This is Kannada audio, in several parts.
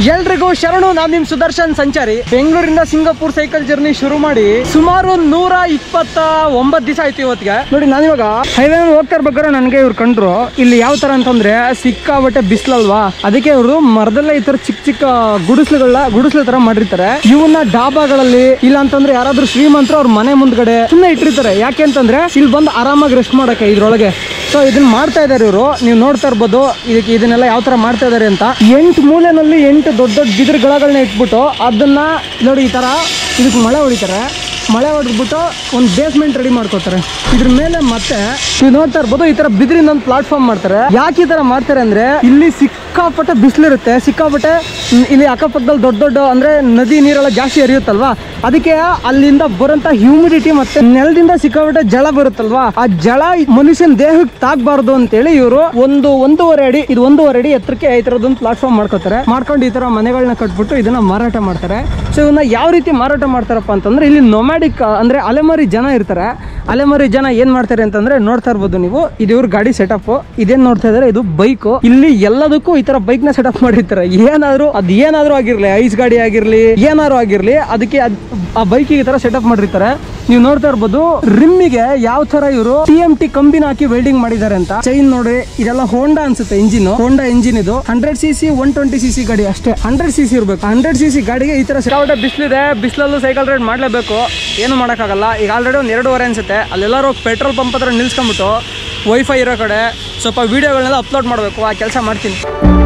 ಎಲ್ರಿಗೂ ಶರಣು ನಾನ್ ನಿಮ್ ಸುದರ್ಶನ್ ಸಂಚಾರಿ ಬೆಂಗಳೂರಿಂದ ಸಿಂಗಾಪುರ್ ಸೈಕಲ್ ಜರ್ನಿ ಶುರು ಮಾಡಿ ಸುಮಾರು ನೂರ ಇಪ್ಪತ್ತ ಒಂಬತ್ತು ದಿವಸ ಆಯ್ತು ಇವತ್ತಿಗೆ ನೋಡಿ ನಾನಿವಾಗ ಹೈವೇ ಹೋಗ್ತಾ ಇರ್ಬೇಕಾದ್ರೆ ನನಗೆ ಇವ್ರು ಕಂಡ್ರು ಇಲ್ಲಿ ಯಾವ ತರ ಅಂತಂದ್ರೆ ಸಿಕ್ಕಾಬಟ್ಟೆ ಬಿಸಿಲಲ್ವಾ ಅದಕ್ಕೆ ಇವರು ಮರದಲ್ಲೇ ಈ ತರ ಚಿಕ್ಕ ಚಿಕ್ಕ ಗುಡಿಸ್ಲುಗಳ ಗುಡಿಸ್ಲು ತರ ಮಾಡಿರ್ತಾರೆ ಇವನ್ನ ಡಾಬಾಗಳಲ್ಲಿ ಇಲ್ಲ ಅಂತಂದ್ರೆ ಯಾರಾದ್ರೂ ಶ್ರೀಮಂತರು ಅವ್ರ ಮನೆ ಮುಂದ್ಗಡೆ ಸುಮ್ಮನೆ ಇಟ್ಟಿರ್ತಾರೆ ಯಾಕೆ ಅಂತಂದ್ರೆ ಇಲ್ಲಿ ಬಂದು ಆರಾಮಾಗಿ ರೆಸ್ಟ್ ಮಾಡಕ್ಕೆ ಇದ್ರೊಳಗೆ ಸೊ ಇದನ್ನ ಮಾಡ್ತಾ ಇದಾರೆ ಇವರು ನೀವು ನೋಡ್ತಾ ಇರ್ಬೋದು ಇದಕ್ಕೆ ಇದನ್ನೆಲ್ಲ ಯಾವ ತರ ಮಾಡ್ತಾ ಇದಾರೆ ಅಂತ ಎಂಟು ಮೂಲೆನಲ್ಲಿ ಎಂಟು ದೊಡ್ಡ ದೊಡ್ಡ ಬಿದಿರು ಗಳಗಳನ್ನ ಇಟ್ಬಿಟ್ಟು ಅದನ್ನ ನೋಡಿ ಈ ತರ ಇದಕ್ಕೆ ಮಳೆ ಹೊಡಿತಾರೆ ಮಳೆ ಹೊಡೆದ್ಬಿಟ್ಟು ಒಂದು ಬೇಸ್ಮೆಂಟ್ ರೆಡಿ ಮಾಡ್ಕೋತಾರೆ ಇದ್ರ ಮೇಲೆ ಮತ್ತೆ ನೀವು ನೋಡ್ತಾ ಇರ್ಬೋದು ಈ ತರ ಬಿದಿರಿಂದ ಒಂದು ಪ್ಲಾಟ್ಫಾರ್ಮ್ ಮಾಡ್ತಾರೆ ಯಾಕೆ ಈ ತರ ಮಾಡ್ತಾರೆ ಅಂದ್ರೆ ಇಲ್ಲಿ ಸಿಕ್ಕಾಪಟ್ಟೆ ಬಿಸಿಲಿರುತ್ತೆ ಸಿಕ್ಕಾಪಟ್ಟೆ ಹ್ಮ್, ಇಲ್ಲಿ ಅಕ್ಕಪಕ್ಕದಲ್ಲಿ ದೊಡ್ಡ ದೊಡ್ಡ ಅಂದ್ರೆ ನದಿ ನೀರೆಲ್ಲ ಜಾಸ್ತಿ ಹರಿಯುತ್ತಲ್ವಾ ಅದಕ್ಕೆ ಅಲ್ಲಿಂದ ಬರೋಂತ ಹ್ಯೂಮಿಡಿಟಿ ಮತ್ತೆ ನೆಲದಿಂದ ಸಿಕ್ಕಾಪಟ್ಟೆ ಜಳ ಬರುತ್ತಲ್ವಾ ಆ ಜಳ ಈ ಮನುಷ್ಯನ ದೇಹಕ್ಕೆ ತಾಗಬಾರ್ದು ಅಂತೇಳಿ ಇವರು ಒಂದು ಒಂದೂವರೆ ಅಡಿ ಇದು ಒಂದೂವರೆ ಅಡಿ ಎತ್ತರಕ್ಕೆ ಈ ತರದೊಂದು ಪ್ಲಾಟ್ಫಾರ್ಮ್ ಮಾಡ್ಕೋತಾರೆ ಮಾಡ್ಕೊಂಡು ಈ ತರ ಮನೆಗಳನ್ನ ಕಟ್ಬಿಟ್ಟು ಇದನ್ನ ಮಾರಾಟ ಮಾಡ್ತಾರೆ ಸೊ ಇವನ್ನ ಯಾವ ರೀತಿ ಮಾರಾಟ ಮಾಡ್ತಾರಪ್ಪ ಅಂತಂದ್ರೆ ಇಲ್ಲಿ ನೊಮ್ಯಾಡಿಕ್ ಅಂದ್ರೆ ಅಲೆಮಾರಿ ಜನ ಇರ್ತಾರೆ ಅಲೆಮಾರಿ ಜನ ಏನ್ ಮಾಡ್ತಾರೆ ಅಂತಂದ್ರೆ ನೋಡ್ತಾ ಇರ್ಬೋದು ನೀವು ಇದು ಇವ್ರ ಗಾಡಿ ಸೆಟಪ್ ಇದೇನ್ ನೋಡ್ತಾ ಇದಾರೆ ಇದು ಬೈಕ್ ಇಲ್ಲಿ ಎಲ್ಲದಕ್ಕೂ ಈ ತರ ಬೈಕ್ ನ ಸೆಟಪ್ ಮಾಡಿರ್ತಾರೆ ಏನಾದ್ರು ಅದ್ ಏನಾದ್ರು ಆಗಿರ್ಲಿ ಐಸ್ ಗಾಡಿ ಆಗಿರ್ಲಿ ಏನಾದ್ರು ಆಗಿರ್ಲಿ ಅದಕ್ಕೆ ಅದ್- ಆ ಬೈಕ್ ಈ ತರ ಸೆಟಪ್ ಮಾಡಿರ್ತಾರೆ ನೀವು ನೋಡ್ತಾ ಇರ್ಬೋದು ರಿಮ್ಮಿಗೆ ಯಾವ ತರ ಇವರು ಟಿ ಎಂ ಟಿ ಕಂಬಿನ ಹಾಕಿ ವೆಲ್ಡಿಂಗ್ ಮಾಡಿದ್ದಾರೆ ಅಂತ ಚೈನ್ ನೋಡಿ ಇದೆಲ್ಲ ಹೋಂಡಾ ಅನ್ಸುತ್ತೆ ಇಂಜಿನ್ ಹೋಂಡಾ ಇಂಜಿನ್ ಇದು hundred C C one twenty C C ಗಾಡಿ ಅಷ್ಟೇ ಹಂಡ್ರೆಡ್ ಸಿ ಸಿ ಇರಬೇಕು ಹಂಡ್ರೆಡ್ ಸಿ ಸಿ ಗಾಡಿಗೆ ಈ ತರ ಸಿಕ್ಕಾಪಟ್ಟೆ ಬಿಸಿಲಿದೆ ಬಿಸಿಲಲ್ಲೂ ಸೈಕಲ್ ರೈಡ್ ಮಾಡಲೇಬೇಕು ಏನು ಮಾಡೋಕ್ಕಾಗಲ್ಲ ಈಗ ಆಲ್ರೆಡಿ ಒಂದು ಎರಡೂವರೆ ಅನ್ಸುತ್ತೆ ಅಲ್ಲೆಲ್ಲರೂ ಪೆಟ್ರೋಲ್ ಪಂಪ್ ಹತ್ರ ನಿಲ್ಸ್ಕೊಂಬಿಟ್ಟು ವೈಫೈ ಇರೋ ಕಡೆ ಸ್ವಲ್ಪ ವೀಡಿಯೋಗಳನ್ನೆಲ್ಲ ಅಪ್ಲೋಡ್ ಮಾಡಬೇಕು ಆ ಕೆಲಸ ಮಾಡ್ತೀನಿ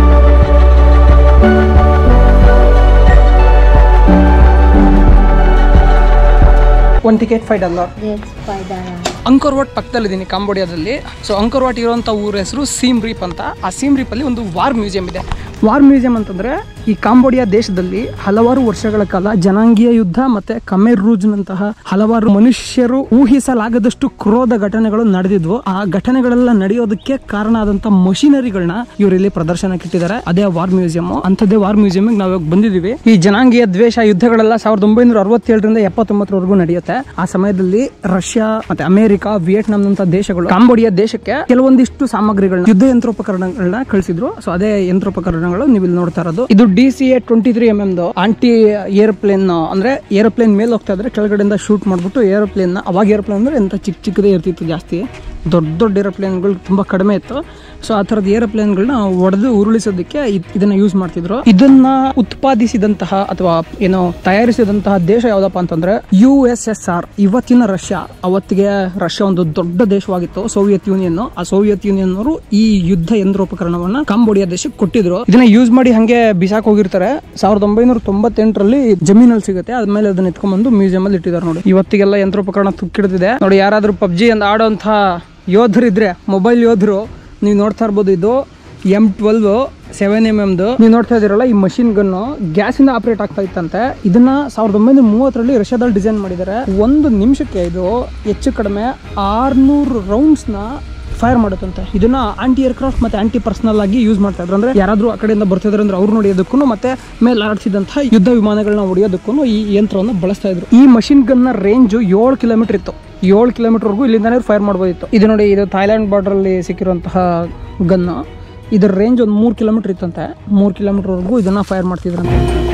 ಒಂದು ticket five dollar That's five dollar. Angkor Wat ಪಕ್ಕದಲ್ಲಿದ್ದೀನಿ ಕಾಂಬೋಡಿಯಾದಲ್ಲಿ ಸೊ ಅಂಕೋರ್ ವಾಟ್ ಇರುವಂಥ ಊರ ಹೆಸರು ಸೀಮ್ ರೀಪ್ ಅಂತ ಆ ಸೀಮ್ ರೀಪಲ್ಲಿ ಒಂದು ವಾರ್ ಮ್ಯೂಸಿಯಂ ಇದೆ ವಾರ್ ಮ್ಯೂಸಿಯಂ ಅಂತಂದರೆ ಈ ಕಾಂಬೋಡಿಯಾ ದೇಶದಲ್ಲಿ ಹಲವಾರು ವರ್ಷಗಳ ಕಾಲ ಜನಾಂಗೀಯ ಯುದ್ಧ ಮತ್ತೆ ಕಮೇರ್ ರೂಜ್ನಂತಹ ಹಲವಾರು ಮನುಷ್ಯರು ಊಹಿಸಲಾಗದಷ್ಟು ಕ್ರೋಧ ಘಟನೆಗಳು ನಡೆದಿದ್ವು ಆ ಘಟನೆಗಳೆಲ್ಲ ನಡೆಯೋದಕ್ಕೆ ಕಾರಣ ಆದಂತ ಮಷಿನರಿಗಳನ್ನ ಇವರಲ್ಲಿ ಪ್ರದರ್ಶನಕ್ಕೆ ಇಟ್ಟಿದ್ದಾರೆ ಅದೇ ವಾರ್ ಮ್ಯೂಸಿಯಂ ಅಂಥದ್ದೇ ವಾರ್ ಮ್ಯೂಸಿಯಂ ನಾವು ಇವಾಗ ಬಂದಿದ್ದೀವಿ ಈ ಜನಾಂಗೀಯ ದ್ವೇಷ ಯುದ್ಧಗಳೆಲ್ಲ ಸಾವಿರದ ಒಂಬೈನೂರ ಅರವತ್ತೇಳರಿಂದ ಎಪ್ಪತ್ತೊಂಬತ್ತರವರೆಗೂ ನಡೆಯುತ್ತೆ ಆ ಸಮಯದಲ್ಲಿ ರಷ್ಯಾ ಮತ್ತೆ ಅಮೆರಿಕ ವಿಯೆಟ್ನಾಂನಂತ ದೇಶಗಳು ಕಾಂಬೋಡಿಯಾ ದೇಶಕ್ಕೆ ಕೆಲವೊಂದಿಷ್ಟು ಸಾಮಗ್ರಿಗಳನ್ನ ಯುದ್ಧ ಯಂತ್ರೋಪಕರಣಗಳನ್ನ ಕಳಿಸಿದ್ರು ಸೊ ಅದೇ ಯಂತ್ರೋಪಕರಣಗಳು ನೀವು ಇಲ್ಲಿ ನೋಡ್ತಾ ಇರೋದು ಇದು D C A twenty three M ಎಮ್ದು ಆಂಟಿ ಏರೋಪ್ಲೇನ್ ಅಂದ್ರೆ ಏರೋಪ್ಲೇನ್ ಮೇಲೆ ಹೋಗ್ತಾ ಇದ್ರೆ ಕೆಳಗಡೆಯಿಂದ ಶೂಟ್ ಮಾಡ್ಬಿಟ್ಟು ಏರೋಪ್ಲೇನ್ ಅವಾಗ ಏರೋಪ್ಲೇನ್ ಅಂದ್ರೆ ಎಂತ ಚಿಕ್ಕ ಚಿಕ್ಕದೇ ಇರ್ತಿತ್ತು ಜಾಸ್ತಿ ದೊಡ್ಡ ದೊಡ್ಡ ಏರೋಪ್ಲೇನ್ಗಳು ತುಂಬಾ ಕಡಿಮೆ ಇತ್ತು ಸೊ ಆ ಥರದ ಏರೋಪ್ಲೇನ್ಗಳನ್ನ ಒಡೆದು ಉರುಳಿಸೋದಕ್ಕೆ ಇದ್- ಇದನ್ನ ಯೂಸ್ ಮಾಡ್ತಿದ್ರು ಇದನ್ನ ಉತ್ಪಾದಿಸಿದಂತಹ ಅಥವಾ ಏನೋ ತಯಾರಿಸಿದಂತಹ ದೇಶ ಯಾವ್ದಪ್ಪ ಅಂತಂದ್ರೆ ಯು ಎಸ್ ಎಸ್ ಆರ್ ಇವತ್ತಿನ ರಷ್ಯಾ ಅವತ್ತಿಗೆ ರಷ್ಯಾ ಒಂದು ದೊಡ್ಡ ದೇಶವಾಗಿತ್ತು ಸೋವಿಯತ್ ಯೂನಿಯನ್ ಆ ಸೋವಿಯತ್ ಯೂನಿಯನ್ ಅವರು ಈ ಯುದ್ಧ ಯಂತ್ರೋಪಕರಣವನ್ನ ಕಾಂಬೋಡಿಯಾ ದೇಶಕ್ಕೆ ಕೊಟ್ಟಿದ್ರು ಇದನ್ನ ಯೂಸ್ ಮಾಡಿ ಹಂಗೆ ಬಿಸಾಕ್ ಹೋಗಿರ್ತಾರೆ ಸಾವಿರದ ಒಂಬೈನೂರ ತೊಂಬತ್ತೆಂಟರಲ್ಲಿ ಜಮೀನಲ್ಲಿ ಸಿಗುತ್ತೆ ಅದ್ಮೇಲೆ ಅದನ್ನ ಎತ್ಕೊಂಡ್ಬಂದು ಮ್ಯೂಸಿಯಂ ಅಲ್ಲಿ ಇಟ್ಟಿದ್ದಾರೆ ನೋಡಿ ಇವತ್ತಿಗೆಲ್ಲ ಯಂತ್ರೋಪಕರಣ ತುಕ್ಕಿಡ್ದಿದೆ ನೋಡಿ ಯಾರಾದ್ರೂ ಪಬ್ಜಿ ಅಂತ ಆಡೋಂತಹ ಯೋಧರಿದ್ರೆ ಮೊಬೈಲ್ ಯೋಧರು ನೀವು ನೋಡ್ತಾ ಇರ್ಬೋದು ಇದು ಎಂ ಟ್ವೆಲ್ವ್ ಸೆವೆನ್ ಎಮ್ ಎಮ್ದು ನೀವು ನೋಡ್ತಾ ಇದ್ದೀರಲ್ಲ ಈ ಮಷಿನ್ ಗನ್ನು ಗ್ಯಾಸಿಂದ ಆಪರೇಟ್ ಆಗ್ತಾ ಇತ್ತಂತೆ ಇದನ್ನ ಸಾವಿರದ ಒಂಬೈನೂರ ಮೂವತ್ತರಲ್ಲಿ ರಷ್ಯಾದಲ್ಲಿ ಡಿಸೈನ್ ಮಾಡಿದ್ದಾರೆ ಒಂದು ನಿಮಿಷಕ್ಕೆ ಇದು ಹೆಚ್ಚು ಕಡಿಮೆ ಆರ್ನೂರು ರೌಂಡ್ಸ್ನ ಫೈರ್ ಮಾಡುತ್ತಂತೆ ಇದನ್ನ ಆಂಟಿ ಏರ್ಕ್ರಾಫ್ಟ್ ಮತ್ತೆ ಆಂಟಿ ಪರ್ಸನಲ್ ಆಗಿ ಯೂಸ್ ಮಾಡ್ತಾ ಇದ್ರು ಅಂದ್ರೆ ಯಾರಾದ್ರೂ ಆ ಕಡೆಯಿಂದ ಬರ್ತಿದ್ರು ಅಂದ್ರೆ ಅವ್ರು ನೋಡಿಯೋದಕ್ಕೂ ಮತ್ತೆ ಮೇಲೆ ಆಡಿಸಿದಂತಹ ಯುದ್ಧ ವಿಮಾನಗಳನ್ನ ಹೊಡೆಯೋದಕ್ಕೂ ಈ ಯಂತ್ರವನ್ನು ಬಳಸ್ತಾ ಇದ್ರು ಈ ಮಷಿನ್ ಗನ್ನ ರೇಂಜ್ ಏಳು ಕಿಲೋಮೀಟರ್ ಇತ್ತು ಏಳು ಕಿಲೋಮೀಟರ್ವರೆಗೂ ಇಲ್ಲಿಂದಾನೇ ಫೈರ್ ಮಾಡ್ಬೋದಿತ್ತು ಇದು ನೋಡಿ ಇದು ಥೈಲ್ಯಾಂಡ್ ಬಾರ್ಡರ್ ಅಲ್ಲಿ ಸಿಕ್ಕಿರುವಂತಹ ಗನ್ನು ಇದರ ರೇಂಜ್ ಒಂದು ಮೂರು ಕಿಲೋಮೀಟರ್ ಇತ್ತಂತೆ ಮೂರು ಕಿಲೋಮೀಟರ್ವರೆಗೂ ಇದನ್ನ ಫೈರ್ ಮಾಡ್ತಿದ್ರಂತೆ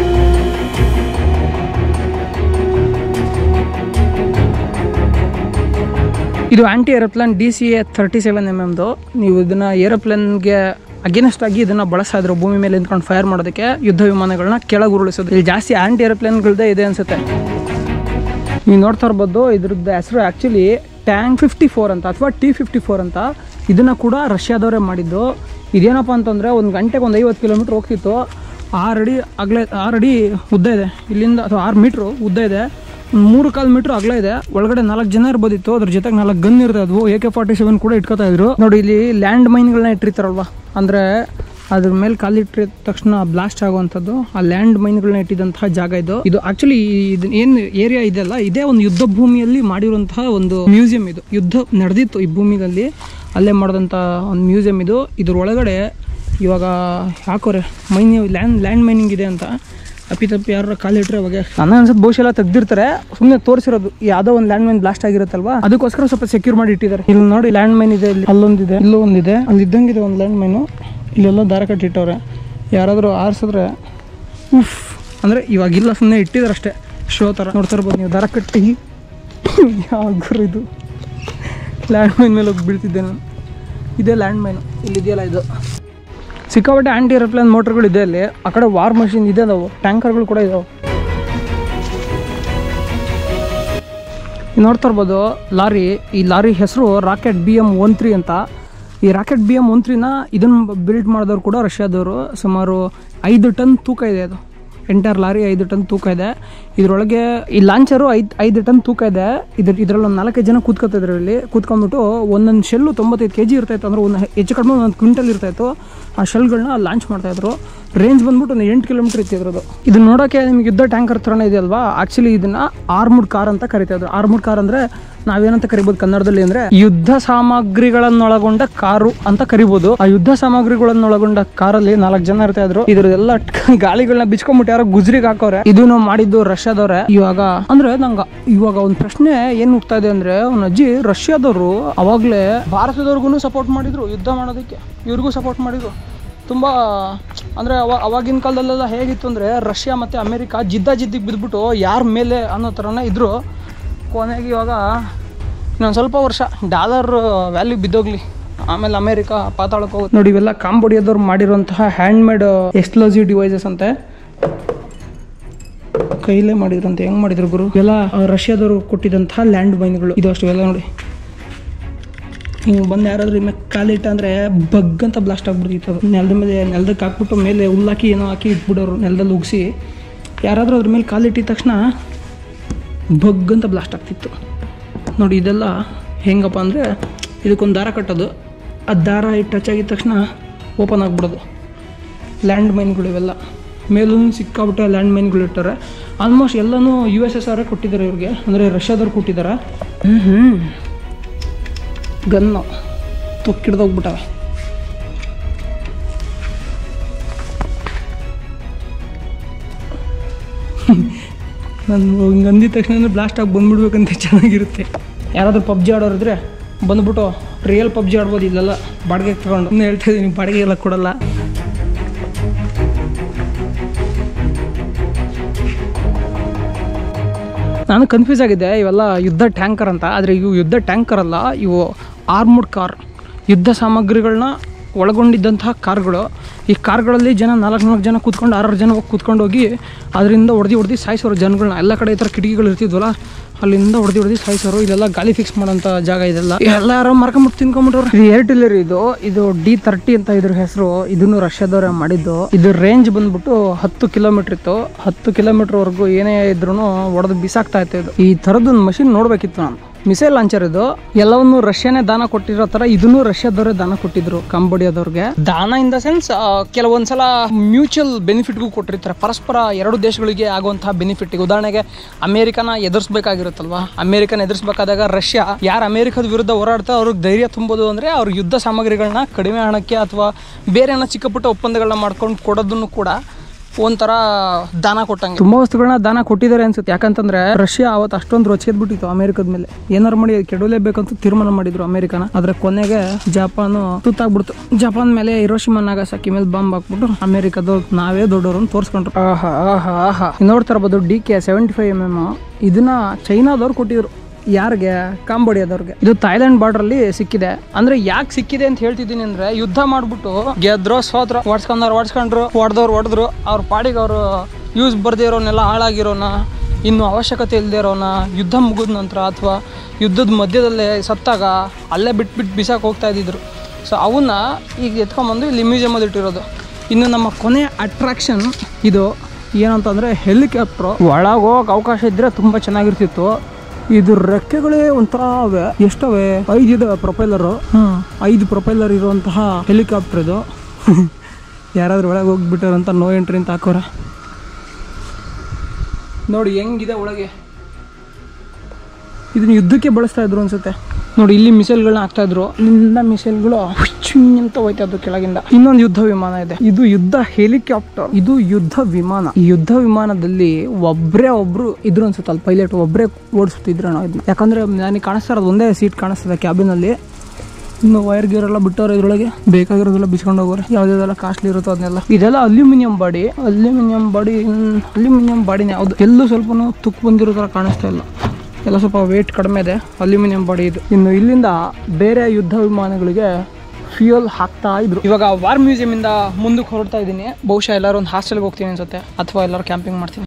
ಇದು anti aeroplane D C A thirty seven M ಎಮ್ದು ನೀವು ಇದನ್ನ ಏರೋಪ್ಲೇನ್ಗೆ ಅಗೇನೆಸ್ಟ್ ಆಗಿ ಇದನ್ನ ಬಳಸ್ತಾ ಇದ್ರು ಭೂಮಿ ಮೇಲೆ ನಿಂತ್ಕೊಂಡು ಫೈರ್ ಮಾಡೋದಕ್ಕೆ ಯುದ್ಧ ವಿಮಾನಗಳನ್ನ ಕೆಳಗೆ ಉರುಳಿಸೋದು ಇಲ್ಲಿ ಜಾಸ್ತಿ ಆಂಟಿ ಏರೋಪ್ಲೇನ್ಗಳದೇ ಇದೆ ಅನ್ಸುತ್ತೆ ನೀವು ನೋಡ್ತಾ ಇರ್ಬೋದು ಇದ್ರದ್ದು ಹೆಸರು ಆ್ಯಕ್ಚುಲಿ ಟ್ಯಾಂಕ್ ಫಿಫ್ಟಿ ಫೋರ್ ಅಂತ ಅಥವಾ ಟಿ ಫಿಫ್ಟಿ ಫೋರ್ ಅಂತ ಇದನ್ನು ಕೂಡ ರಷ್ಯಾದವರೇ ಮಾಡಿದ್ದು ಇದೇನಪ್ಪ ಅಂತಂದರೆ ಒಂದು ಗಂಟೆಗೆ ಒಂದು ಐವತ್ತು ಕಿಲೋಮೀಟ್ರ್ ಹೋಗ್ತಿತ್ತು ಆರು ಅಡಿ ಅಗಲ ಆರು ಅಡಿ ಉದ್ದ ಇದೆ ಇಲ್ಲಿಂದ ಅಥವಾ ಆರು ಮೀಟ್ರು ಉದ್ದ ಇದೆ ಮೂರು ಕಾಲು ಮೀಟ್ರ್ ಅಗಲ ಇದೆ ಒಳಗಡೆ ನಾಲ್ಕು ಜನ ಇರ್ಬೋದಿತ್ತು ಅದ್ರ ಜೊತೆಗೆ ನಾಲ್ಕು ಗನ್ ಇರ್ತದೆ ಅದು ಎ ಕೆ ಫಾರ್ಟಿ ಸೆವೆನ್ ಕೂಡ ಇಟ್ಕೋತಾ ಇದ್ರು ನೋಡಿ ಇಲ್ಲಿ ಲ್ಯಾಂಡ್ ಮೈನ್ಗಳನ್ನ ಇಟ್ಟಿರ್ತಾರಲ್ವಾ ಅಂದರೆ ಅದ್ರ ಮೇಲೆ ಕಾಲಿಟ್ಟಿದ ತಕ್ಷಣ ಬ್ಲಾಸ್ಟ್ ಆಗುವಂಥದ್ದು ಆ ಲ್ಯಾಂಡ್ ಮೈನ್ಗಳನ್ನ ಇಟ್ಟಿದಂತಹ ಜಾಗ ಇದು ಇದು ಆಕ್ಚುಲಿ ಇದು ಏನು ಏರಿಯಾ ಇದೆಯಲ್ಲ ಇದೇ ಒಂದು ಯುದ್ಧ ಭೂಮಿಯಲ್ಲಿ ಮಾಡಿರುವಂತಹ ಒಂದು ಮ್ಯೂಸಿಯಂ ಇದು ಯುದ್ಧ ನಡೆದಿತ್ತು ಈ ಭೂಮಿಯಲ್ಲಿ ಅಲ್ಲೇ ಮಾಡಿದಂಥ ಒಂದು ಮ್ಯೂಸಿಯಂ ಇದು ಇದ್ರ ಒಳಗಡೆ ಇವಾಗ ಹಾಕೋರೆ ಮೈನ್ ಲ್ಯಾಂಡ್ ಲ್ಯಾಂಡ್ ಮೈನಿಂಗ್ ಇದೆ ಅಂತ ಅಪ್ಪಿತಪ್ಪಿ ಯಾರು ಕಾಲಿಟ್ರೆ ಅವಾಗ ನನ್ನ ಅನ್ಸುತ್ತೆ ಬಹುಶಃ ಎಲ್ಲ ತೆಗ್ದಿರ್ತಾರೆ ಸುಮ್ಮನೆ ತೋರಿಸಿರೋದು ಯಾವುದೋ ಒಂದು ಲ್ಯಾಂಡ್ ಮೈನ್ ಬ್ಲಾಸ್ಟ್ ಆಗಿರುತ್ತಲ್ವಾ ಅದಕ್ಕೋಸ್ಕರ ಸ್ವಲ್ಪ ಸೆಕ್ಯೂರ್ ಮಾಡಿ ಇಟ್ಟಿದ್ದಾರೆ ಇಲ್ಲಿ ನೋಡಿ ಲ್ಯಾಂಡ್ ಮೈನ್ ಇದೆ ಇಲ್ಲಿ ಅಲ್ಲೊಂದಿದೆ ಇಲ್ಲೂ ಒಂದಿದೆ ಅಲ್ಲಿ ಇದ್ದಂಗಿದೆ ಒಂದು ಲ್ಯಾಂಡ್ ಮೈನು ಇಲ್ಲೆಲ್ಲ ದಾರ ಕಟ್ಟಿಟ್ಟವ್ರೆ ಯಾರಾದರೂ ಆರಿಸಿದ್ರೆ ಉಫ್ ಅಂದರೆ ಇವಾಗಿಲ್ಲ ಸುಮ್ಮನೆ ಇಟ್ಟಿದ್ದಾರೆ ಅಷ್ಟೇ ಶೋ ಥರ ನೋಡ್ತಾ ಇರ್ಬೋದು ನೀವು ದರ ಕಟ್ಟಿ ಯಾವ ಗುರು ಇದು ಲ್ಯಾಂಡ್ ಮೈನ್ ಮೇಲೆ ಹೋಗಿ ಬೀಳ್ತಿದ್ದೆ ನಾನು ಇದೇ ಲ್ಯಾಂಡ್ ಮೈನು ಇಲ್ಲಿದೆಯಲ್ಲ ಇದು ಸಿಕ್ಕಾಪಟ್ಟೆ ಆ್ಯಂಟಿ ಏರೋಪ್ಲೇನ್ ಮೋಟ್ರ್ಗಳು ಇದೆ ಅಲ್ಲಿ ಆ ಕಡೆ ವಾರ್ ಮಷಿನ್ ಇದೆ ಅದಾವು ಟ್ಯಾಂಕರ್ಗಳು ಕೂಡ ಇದಾವೆ ನೋಡ್ತಾ ಇರ್ಬೋದು ಲಾರಿ ಈ ಲಾರಿ ಹೆಸರು rocket B M one three ಅಂತ ಈ ರಾಕೆಟ್ ಬಿ ಎಮ್ ಒನ್ ತ್ರೀನ ಇದನ್ನು ಬಿಲ್ಡ್ ಮಾಡಿದವರು ಕೂಡ ರಷ್ಯಾದವರು ಸುಮಾರು ಐದು ಟನ್ ತೂಕ ಇದೆ ಅದು ಎಂಟೈರ್ ಲಾರಿ ಐದು ಟನ್ ತೂಕ ಇದೆ ಇದರೊಳಗೆ ಈ ಲಾಂಚರು ಐದು ಐದು ಟನ್ ತೂಕ ಇದೆ ಇದ್ರ ಇದರಲ್ಲಿ ಒಂದು ನಾಲ್ಕೈದು ಜನ ಕೂತ್ಕೊತಿದ್ರು ಇಲ್ಲಿ ಕೂತ್ಕೊಂಡ್ಬಿಟ್ಟು ಒಂದೊಂದು ಶೆಲ್ಲು ತೊಂಬತ್ತೈದು ಕೆ ಜಿ ಇರ್ತಾಯಿತ್ತು ಅಂದ್ರೆ ಒಂದು ಹೆಚ್ಚು ಕಡಿಮೆ ಒಂದೊಂದು ಕ್ವಿಂಟಲ್ ಇರ್ತಾಯಿತ್ತು ಆ ಶೆಲ್ಗಳನ್ನ ಲಾಂಚ್ ಮಾಡ್ತಾಯಿದ್ರು ರೇಂಜ್ ಬಂದ್ಬಿಟ್ಟು ಒಂದು ಎಂಟು ಕಿಲೋಮೀಟರ್ ಇತ್ತು ಇದ್ರದ್ದು ಇದು ನೋಡೋಕ್ಕೆ ನಿಮ್ಗೆ ಯುದ್ಧ ಟ್ಯಾಂಕರ್ ಥರನೇ ಇದೆಯಲ್ವಾ ಆಕ್ಚುಲಿ ಇದನ್ನ ಆರ್ಮುಡ್ ಕಾರ್ ಅಂತ ಕರಿತಾ ಇದ್ರು ಆರ್ಮುಡ್ ಕಾರ್ ಅಂದ್ರೆ ನಾವೇನಂತ ಕರಿಬೋದು ಕನ್ನಡದಲ್ಲಿ ಅಂದ್ರೆ ಯುದ್ಧ ಸಾಮಗ್ರಿಗಳನ್ನೊಳಗೊಂಡ ಕಾರು ಅಂತ ಕರಿಬೋದು ಆ ಯುದ್ಧ ಸಾಮಗ್ರಿಗಳನ್ನೊಳಗೊಂಡ ಕಾರಲ್ಲಿ ನಾಲ್ಕು ಜನ ಇರ್ತಾ ಇದ್ರು ಇದ್ರದೆಲ್ಲ ಗಾಳಿಗಳನ್ನ ಬಿಚ್ಕೊಂಡ್ಬಿಟ್ಟು ಯಾರೋ ಗುಜ್ರಿಗೆ ಹಾಕೋರೆ ಇದನ್ನು ಮಾಡಿದ್ದು ರಷ್ಯಾದವ್ರೆ ಇವಾಗ ಅಂದ್ರೆ ನಂಗ ಇವಾಗ ಒಂದು ಪ್ರಶ್ನೆ ಏನ್ ಹುಡ್ತಾ ಇದೆ ಅಂದ್ರೆ ಅವ್ನ ಅಜ್ಜಿ ರಷ್ಯಾದವರು ಅವಾಗ್ಲೇ ಭಾರತದವ್ರಿಗೂ ಸಪೋರ್ಟ್ ಮಾಡಿದ್ರು ಯುದ್ಧ ಮಾಡೋದಕ್ಕೆ ಇವ್ರಿಗೂ ಸಪೋರ್ಟ್ ಮಾಡಿದ್ರು ತುಂಬ ಅಂದರೆ ಅವ ಅವಾಗಿನ ಕಾಲದಲ್ಲೆಲ್ಲ ಹೇಗಿತ್ತು ಅಂದರೆ ರಷ್ಯಾ ಮತ್ತು ಅಮೇರಿಕಾ ಜಿದ್ದ ಜಿದ್ದಿಗೆ ಬಿದ್ದುಬಿಟ್ಟು ಯಾರ ಮೇಲೆ ಅನ್ನೋ ಥರನೇ ಇದ್ದರು ಕೊನೆಗೆ ಇವಾಗ ಇನ್ನೊಂದು ಸ್ವಲ್ಪ ವರ್ಷ ಡಾಲರ್ ವ್ಯಾಲ್ಯೂ ಬಿದ್ದೋಗ್ಲಿ ಆಮೇಲೆ ಅಮೇರಿಕಾ ಪಾತಾಳಕ್ಕೆ ಹೋಗುತ್ತೆ ನೋಡಿ ಇವೆಲ್ಲ ಕಾಂಬೋಡಿಯಾದವ್ರು ಮಾಡಿರುವಂತಹ ಹ್ಯಾಂಡ್ಮೇಡ್ ಎಕ್ಸ್ಪ್ಲೋಸಿವ್ ಡಿವೈಸಸ್ ಅಂತೆ ಕೈಲೇ ಮಾಡಿದ್ರಂತೆ ಹೆಂಗ್ ಮಾಡಿದ್ರು ಗುರು ಇವೆಲ್ಲ ಆ, ರಷ್ಯಾದವರು ಕೊಟ್ಟಿದ್ದಂತಹ ಲ್ಯಾಂಡ್ ಮೈನ್ಗಳು ಇದು ಅಷ್ಟು ಇವೆಲ್ಲ ನೋಡಿ ಹಿಂಗೆ ಬಂದು ಯಾರಾದ್ರೂ ಮೇಲೆ ಕಾಲಿಟ್ಟ ಅಂದರೆ ಬಗ್ ಅಂತ ಬ್ಲಾಸ್ಟ್ ಆಗ್ಬಿಡ್ತಿತ್ತು ಅದು ನೆಲದ ಮೇಲೆ ನೆಲದಕ್ಕೆ ಹಾಕ್ಬಿಟ್ಟು ಮೇಲೆ ಹುಲ್ಲಾಕಿ ಏನೋ ಹಾಕಿ ಇಟ್ಬಿಡೋರು ನೆಲದಲ್ಲಿ ಉಗಿಸಿ ಯಾರಾದರೂ ಅದ್ರ ಮೇಲೆ ಕಾಲಿಟ್ಟಿದ ತಕ್ಷಣ ಬಗ್ ಅಂತ ಬ್ಲಾಸ್ಟ್ ಆಗ್ತಿತ್ತು ನೋಡಿ ಇದೆಲ್ಲ ಹೆಂಗಪ್ಪ ಅಂದರೆ ಇದಕ್ಕೊಂದು ದಾರ ಕಟ್ಟೋದು ಆ ದಾರ ಇಟ್ಟು ಟಚ್ ಆಗಿದ ತಕ್ಷಣ ಓಪನ್ ಆಗಿಬಿಡೋದು ಲ್ಯಾಂಡ್ ಮೈನ್ಗಳು ಇವೆಲ್ಲ ಮೇಲೂ ಸಿಕ್ಕಾಬಿಟ್ಟೆ ಲ್ಯಾಂಡ್ ಮೈನ್ಗಳು ಇಟ್ಟಾರೆ ಆಲ್ಮೋಸ್ಟ್ ಎಲ್ಲನೂ ಯು ಎಸ್ ಎಸ್ ಆರೇ ಕೊಟ್ಟಿದ್ದಾರೆ ಇವ್ರಿಗೆ ಅಂದರೆ ರಷ್ಯಾದವ್ರು ಕೊಟ್ಟಿದ್ದಾರೆ ಹ್ಞೂ ಹ್ಞೂ ಗನ್ನು ತೊಕ್ಕಿಡ್ದೋಗ್ಬಿಟ್ಟವೆ ನಾನು ಹಿಂಗೆ ಅಂದಿದ ತಕ್ಷಣ ಬ್ಲಾಸ್ಟ್ ಆಗಿ ಬಂದ್ಬಿಡ್ಬೇಕಂತ ಚೆನ್ನಾಗಿರುತ್ತೆ ಯಾರಾದರೂ ಪಬ್ಜಿ ಆಡೋರಿದ್ರೆ ಬಂದ್ಬಿಟ್ಟು ರಿಯಲ್ ಪಬ್ಜಿ ಆಡ್ಬೋದು ಇಲ್ಲೆಲ್ಲ ಬಾಡಿಗೆ ತಗೊಂಡು ಇನ್ನು ಹೇಳ್ತಾ ಇದ್ದೀನಿ ಬಾಡಿಗೆ ಎಲ್ಲ ಕೊಡಲ್ಲ ನಾನು ಕನ್ಫ್ಯೂಸ್ ಆಗಿದ್ದೆ ಇವೆಲ್ಲ ಯುದ್ಧ ಟ್ಯಾಂಕರ್ ಅಂತ ಆದರೆ ಇವು ಯುದ್ಧ ಟ್ಯಾಂಕರ್ ಅಲ್ಲ ಇವು ಆರ್ಮುಡ್ ಕಾರ್ ಯುದ್ಧ ಸಾಮಗ್ರಿಗಳನ್ನ ಒಳಗೊಂಡಿದ್ದಂತಹ ಕಾರ್ಗಳು ಈ ಕಾರ್ಗಳಲ್ಲಿ ಜನ ನಾಲ್ಕು ನಾಲ್ಕು ಜನ ಕೂತ್ಕೊಂಡು ಆರಾರು ಜನ ಹೋಗಿ ಕೂತ್ಕೊಂಡು ಹೋಗಿ ಅದರಿಂದ ಹೊಡೆದು ಹೊಡೆದು ಸಾಯಿಸೋರು ಜನಗಳನ್ನ ಎಲ್ಲ ಕಡೆ ಈ ಥರ ಕಿಟಕಿಗಳು ಇರ್ತಿದ್ವಲ್ಲ ಅಲ್ಲಿಂದ ಹೊಡೆದು ಹೊಡೆದು ಸಾಯಿಸೋರು ಇದೆಲ್ಲ ಗಾಲಿ ಫಿಕ್ಸ್ ಮಾಡೋಂಥ ಜಾಗ ಇದೆಲ್ಲ ಎಲ್ಲ ಯಾರೋ ಮಾರ್ಕೊಂಬಿಟ್ಟು ತಿನ್ಕೊಂಬಿಟ್ಟವ್ರು ಇದು ಏರ್ಟಿಲ್ಲರಿ ಇದು ಇದು ಡಿ ತರ್ಟಿ ಅಂತ ಇದ್ರ ಹೆಸರು ಇದನ್ನು ರಷ್ಯಾದವ್ರೆ ಮಾಡಿದ್ದು ಇದು ರೇಂಜ್ ಬಂದ್ಬಿಟ್ಟು ಹತ್ತು ಕಿಲೋಮೀಟರ್ ಇತ್ತು ಹತ್ತು ಕಿಲೋಮೀಟರ್ ವರೆಗೂ ಏನೇ ಇದ್ರೂ ಹೊಡೆದು ಬಿಸಾಕ್ತಾ ಇತ್ತು ಇದು ಈ ಥರದ್ದೊಂದು ಮಷಿನ್ ನೋಡ್ಬೇಕಿತ್ತು ನಾನು ಮಿಸೈಲ್ ಲಾಂಚರ್ ಇದು ಎಲ್ಲವನ್ನು ರಷ್ಯಾನೇ ದಾನ ಕೊಟ್ಟಿರೋ ತರ ಇದನ್ನು ರಷ್ಯಾದವರೇ ದಾನ ಕೊಟ್ಟಿದ್ರು ಕಾಂಬೋಡಿಯಾದವ್ರಿಗೆ ದಾನ ಇನ್ ದ ಸೆನ್ಸ್ ಕೆಲವೊಂದ್ಸಲ ಮ್ಯೂಚುವಲ್ ಬೆನಿಫಿಟ್ಗೂ ಕೊಟ್ಟಿರ್ತಾರೆ ಪರಸ್ಪರ ಎರಡು ದೇಶಗಳಿಗೆ ಆಗುವಂತಹ ಬೆನಿಫಿಟ್ ಉದಾಹರಣೆಗೆ ಅಮೆರಿಕನ ಎದುರಿಸಬೇಕಾಗಿರುತ್ತಲ್ವಾ ಅಮೆರಿಕನ ಎದುರಿಸಬೇಕಾದಾಗ ರಷ್ಯಾ ಯಾರು ಅಮೆರಿಕದ ವಿರುದ್ಧ ಹೋರಾಡ್ತಾ ಅವ್ರಿಗೆ ಧೈರ್ಯ ತುಂಬೋದು ಅಂದ್ರೆ ಅವ್ರ ಯುದ್ಧ ಸಾಮಗ್ರಿಗಳನ್ನ ಕಡಿಮೆ ಹಣಕ್ಕೆ ಅಥವಾ ಬೇರೆ ಏನೋ ಚಿಕ್ಕ ಪುಟ್ಟ ಒಪ್ಪಂದಗಳನ್ನ ಮಾಡ್ಕೊಂಡು ಕೊಡೋದನ್ನು ಕೂಡ ಒಂಥರ ದಾನ ಕೊಟ್ಟಂಗೆ ತುಂಬಾ ವಸ್ತುಗಳನ್ನ ದಾನ ಕೊಟ್ಟಿದ್ದಾರೆ ಅನ್ಸುತ್ತೆ ಯಾಕಂತಂದ್ರೆ ರಷ್ಯಾ ಅವತ್ತು ಅಷ್ಟೊಂದು ರೊಚ್ಚಿದ್ ಬಿಟ್ಟಿತ್ತು ಅಮೆರಿಕದ ಮೇಲೆ ಏನಾರು ಮಾಡಿ ಅದ್ ಕೆಡಲೇಬೇಕಂತ ತೀರ್ಮಾನ ಮಾಡಿದ್ರು ಅಮೆರಿಕನ ಆದ್ರೆ ಕೊನೆಗೆ ಜಪಾನ್ ತುತ್ತಾಗ್ಬಿಡ್ತು ಜಪಾನ್ ಮೇಲೆ ಹಿರೋಶಿಮಾ ನಾಗಸಾಕಿ ಮೇಲೆ ಬಾಂಬ್ ಹಾಕ್ಬಿಟ್ಟು ಅಮೆರಿಕದ ನಾವೇ ದೊಡ್ಡವರು ಅಂತ ತೋರಿಸ್ಕೊಂಡ್ರು ಆಹಾ ಆಹಾ ಆಹಾ ನೋಡ್ತಾ ಇರ್ಬೋದು D K seventy five M M ಇದನ್ನ ಚೈನಾದವ್ರು ಕೊಟ್ಟಿದ್ರು ಯಾರಿಗೆ ಕಾಂಬೋಡಿಯಾದವ್ರಿಗೆ ಇದು ಥೈಲ್ಯಾಂಡ್ ಬಾರ್ಡರ್ ಅಲ್ಲಿ ಸಿಕ್ಕಿದೆ ಅಂದ್ರೆ ಯಾಕೆ ಸಿಕ್ಕಿದೆ ಅಂತ ಹೇಳ್ತಿದ್ದೀನಿ ಅಂದ್ರೆ ಯುದ್ಧ ಮಾಡ್ಬಿಟ್ಟು ಗೆದ್ರೋ ಸೋತ್ರ ಹೊಡ್ಸ್ಕೊಂಡವ್ರು ಹೊಡ್ಸ್ಕೊಂಡ್ರು ಹೊಡೆದವ್ರು ಹೊಡೆದ್ರು ಅವ್ರ ಪಾಡಿಗೆ ಅವರು ಯೂಸ್ ಬರ್ದೇ ಇರೋನೆಲ್ಲ ಹಾಳಾಗಿರೋನ ಇನ್ನು ಅವಶ್ಯಕತೆ ಇಲ್ಲದೆ ಇರೋನ ಯುದ್ಧ ಮುಗಿದ ನಂತರ ಅಥವಾ ಯುದ್ಧದ ಮಧ್ಯದಲ್ಲೇ ಸತ್ತಾಗ ಅಲ್ಲೇ ಬಿಟ್ಬಿಟ್ಟು ಬಿಸಾಕ್ ಹೋಗ್ತಾ ಇದ್ದಿದ್ರು ಸೊ ಅವನ್ನ ಈಗ ಎತ್ಕೊಂಬಂದು ಇಲ್ಲಿ ಮ್ಯೂಸಿಯಮಲ್ಲಿ ಇಟ್ಟಿರೋದು ಇನ್ನು ನಮ್ಮ ಕೊನೆ ಅಟ್ರಾಕ್ಷನ್ ಇದು ಏನಂತಂದ್ರೆ ಹೆಲಿಕಾಪ್ಟ್ರು ಒಳಗೆ ಹೋಗಕ್ಕೆ ಅವಕಾಶ ಇದ್ರೆ ತುಂಬ ಚೆನ್ನಾಗಿರ್ತಿತ್ತು ಇದು ರೆಕ್ಕೆಗಳೇ ಒಂಥರ ಅವೆ ಎಷ್ಟವೆ ಐದು ಇದಾವೆ ಪ್ರೊಪೈಲರು ಹ್ಮ್ ಐದು ಪ್ರೊಪೈಲರ್ ಇರುವಂತಹ ಹೆಲಿಕಾಪ್ಟರ್ ಇದು ಯಾರಾದ್ರೂ ಒಳಗೆ ಹೋಗ್ಬಿಟ್ಟಾರಂತ ನೋ ಎಂಟ್ರಿ ಅಂತ ಹಾಕೋರ ನೋಡಿ ಹೆಂಗಿದೆ ಒಳಗೆ ಇದನ್ನ ಯುದ್ಧಕ್ಕೆ ಬಳಸ್ತಾ ಇದ್ರು ಅನ್ಸುತ್ತೆ ನೋಡಿ ಇಲ್ಲಿ ಮಿಸೈಲ್ಗಳನ್ನ ಹಾಕ್ತಾ ಇದ್ರು ಇಲ್ಲಿಂದ ಮಿಸೈಲ್ಗಳು ಹುಚ್ಚುಂ ಅಂತ ಹೋಯ್ತಾ ಇದ್ದು ಕೆಳಗಿಂದ ಇನ್ನೊಂದು ಯುದ್ಧ ವಿಮಾನ ಇದೆ ಇದು ಯುದ್ಧ ಹೆಲಿಕಾಪ್ಟರ್ ಇದು ಯುದ್ಧ ವಿಮಾನ ಈ ಯುದ್ಧ ವಿಮಾನದಲ್ಲಿ ಒಬ್ರೇ ಒಬ್ರು ಇದ್ರು ಅನ್ಸುತ್ತೆ ಅಲ್ಲಿ ಪೈಲಟ್ ಒಬ್ರೇ ಓಡಿಸ್ತಿದ್ರು ನಾವು ಇದನ್ನ ಯಾಕಂದ್ರೆ ನನಗೆ ಕಾಣಿಸ್ತಾ ಇರೋದು ಒಂದೇ ಸೀಟ್ ಕಾಣಿಸ್ತದೆ ಕ್ಯಾಬಿನಲ್ಲಿ ಇನ್ನು ವೈರ್ ಗೀರ್ ಎಲ್ಲ ಬಿಟ್ಟವ್ರೆ ಇದ್ರೊಳಗೆ ಬೇಕಾಗಿರೋದೆಲ್ಲ ಬಿಚ್ಕೊಂಡು ಹೋಗೋರೆ ಯಾವ್ದಾವ್ದೆಲ್ಲ ಕಾಸ್ಟ್ಲಿ ಇರುತ್ತೋ ಅದನ್ನೆಲ್ಲ ಇದೆಲ್ಲ aluminium body aluminium body aluminium ಬಾಡಿನೇ ಯಾವುದು ಎಲ್ಲೂ ಸ್ವಲ್ಪ ತುಕ್ಕು ಬಂದಿರೋ ಥರ ಕಾಣಿಸ್ತಾ ಇಲ್ಲ ಎಲ್ಲ ಸ್ವಲ್ಪ ವೇಟ್ ಕಡಿಮೆ ಇದೆ ಅಲ್ಯೂಮಿನಿಯಂ ಬಾಡಿ ಇದು ಇನ್ನು ಇಲ್ಲಿಂದ ಬೇರೆ ಯುದ್ಧ ವಿಮಾನಗಳಿಗೆ ಫ್ಯೂಯಲ್ ಹಾಕ್ತಾ ಇದ್ರು ಇವಾಗ ವಾರ್ ಮ್ಯೂಸಿಯಂ ಇಂದ ಮುಂದಕ್ಕೆ ಹೊರಡ್ತಾ ಇದ್ದೀನಿ ಬಹುಶಃ ಎಲ್ಲರೂ ಒಂದು ಹಾಸ್ಟೆಲ್ಗೆ ಹೋಗ್ತೀನಿ ಅನ್ಸುತ್ತೆ ಅಥವಾ ಎಲ್ಲರೂ ಕ್ಯಾಂಪಿಂಗ್ ಮಾಡ್ತೀನಿ